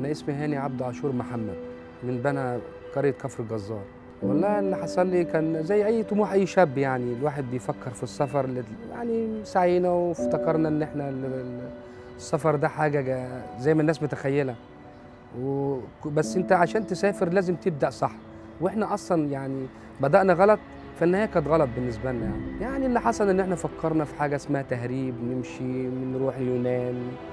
انا اسمي هاني عبد عاشور محمد من بنا قريه كفر الجزار والله اللي حصل لي كان زي اي طموح اي شاب يعني الواحد بيفكر في السفر لل- يعني سعينا وافتكرنا ان احنا ال- ال- السفر ده حاجه جا- زي ما الناس متخيله و- بس انت عشان تسافر لازم تبدا صح واحنا اصلا يعني بدانا غلط فالنهايه كانت غلط بالنسبه لنا يعني يعني اللي حصل ان احنا فكرنا في حاجه اسمها تهريب نمشي نروح اليونان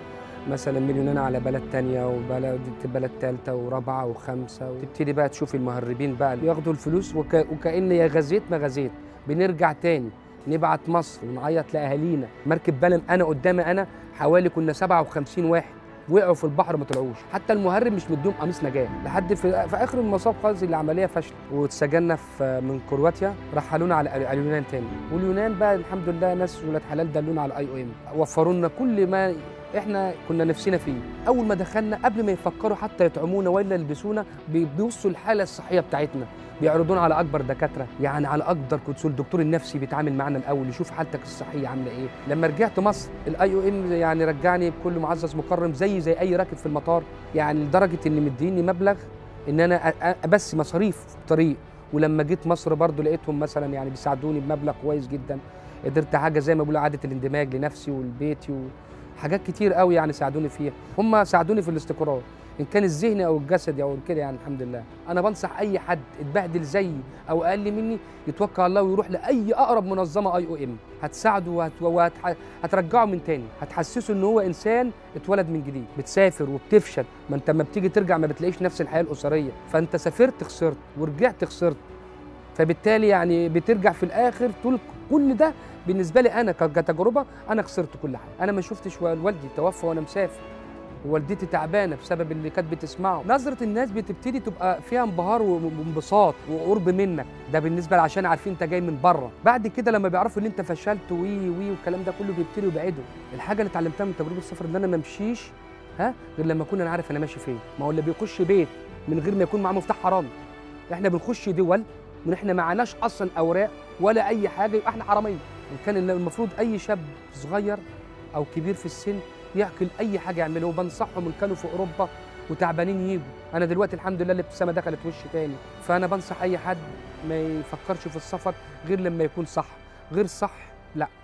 مثلا من اليونان على بلد تانية وبلد بلد تالتة ورابعة وخمسة وتبتدي بقى تشوف المهربين بقى اللي ياخدوا الفلوس وك... وكأن يا غزيت ما غزيت بنرجع تاني نبعت مصر ونعيط لأهالينا مركب بلم أنا قدامي أنا حوالي كنا 57 واحد وقعوا في البحر ما طلعوش حتى المهرب مش مديهم قميص نجاه لحد في, في اخر المصاب خالص العمليه فشلت واتسجلنا في من كرواتيا رحلونا على على اليونان تاني واليونان بقى الحمد لله ناس ولاد حلال دلونا على الاي او ام وفروا لنا كل ما احنا كنا نفسنا فيه اول ما دخلنا قبل ما يفكروا حتى يطعمونا ولا يلبسونا بي- بيبصوا الحاله الصحيه بتاعتنا بيعرضونا على اكبر دكاتره يعني على اقدر كنسول الدكتور النفسي بيتعامل معانا الاول يشوف حالتك الصحيه عامله ايه لما رجعت مصر الاي او ام يعني رجعني بكل معزز مكرم زي زي اي راكب في المطار يعني لدرجه ان مديني مبلغ ان انا أ- أ- بس مصاريف في الطريق ولما جيت مصر برضو لقيتهم مثلا يعني بيساعدوني بمبلغ كويس جدا قدرت حاجه زي ما بيقولوا اعاده الاندماج لنفسي ولبيتي وحاجات كتير قوي يعني ساعدوني فيها هم ساعدوني في الاستقرار ان كان الذهني او الجسدي او كده يعني الحمد لله انا بنصح اي حد اتبهدل زيي او اقل مني يتوكل على الله ويروح لاي اقرب منظمه اي او ام هتساعده وهت- وهت- هترجعه من تاني هتحسسه ان هو انسان اتولد من جديد بتسافر وبتفشل ما انت لما بتيجي ترجع ما بتلاقيش نفس الحياه الاسريه فانت سافرت خسرت ورجعت خسرت فبالتالي يعني بترجع في الاخر تقول كل ده بالنسبه لي انا ك- كتجربه انا خسرت كل حاجه انا ما شفتش والدي توفى وانا مسافر ووالدتي تعبانه بسبب اللي كانت بتسمعه نظره الناس بتبتدي تبقى فيها انبهار وانبساط وقرب منك ده بالنسبه عشان عارفين انت جاي من بره بعد كده لما بيعرفوا ان انت فشلت وي وي والكلام ده كله بيبتدوا يبعدوا الحاجه اللي اتعلمتها من تجربه السفر ان انا ما امشيش ها غير لما اكون انا عارف انا ماشي فين ما هو اللي بيخش بيت من غير ما يكون معاه مفتاح حرام احنا بنخش دول من احنا معناش اصلا اوراق ولا اي حاجه يبقى احنا حراميه وكان المفروض اي شاب صغير او كبير في السن يعقل اي حاجه يعمله وبنصحهم ان كانوا في اوروبا وتعبانين يجوا انا دلوقتي الحمد لله الابتسامه دخلت وشي تاني فانا بنصح اي حد ما يفكرش في السفر غير لما يكون صح غير صح لا